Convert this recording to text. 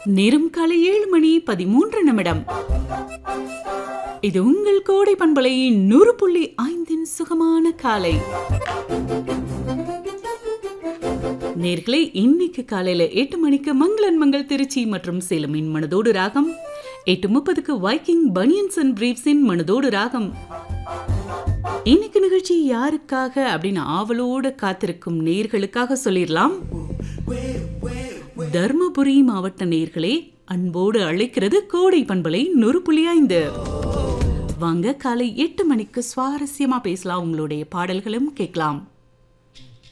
நேரம் காலை ஏழு மணி பதிமூன்று நிமிடம் இது உங்கள் கோடை பண்பலையின் நூறு புள்ளி ஐந்தின் சுகமான காலை நேர்களே இன்னைக்கு காலையில எட்டு மணிக்கு மங்களன் மங்கள் திருச்சி மற்றும் சேலமின் மனதோடு ராகம் எட்டு முப்பதுக்கு வைக்கிங் பனியன்ஸ் அண்ட் பிரீப்ஸின் மனதோடு ராகம் இன்னைக்கு நிகழ்ச்சி யாருக்காக அப்படின்னு ஆவலோடு காத்திருக்கும் நேர்களுக்காக சொல்லிடலாம் தர்மபுரி மாவட்ட நேர்களே அன்போடு அழைக்கிறது கோடை பண்பலை நூறு புள்ளி ஐந்து வாங்க காலை எட்டு மணிக்கு சுவாரஸ்யமா பேசலாம் உங்களுடைய பாடல்களும் கேட்கலாம்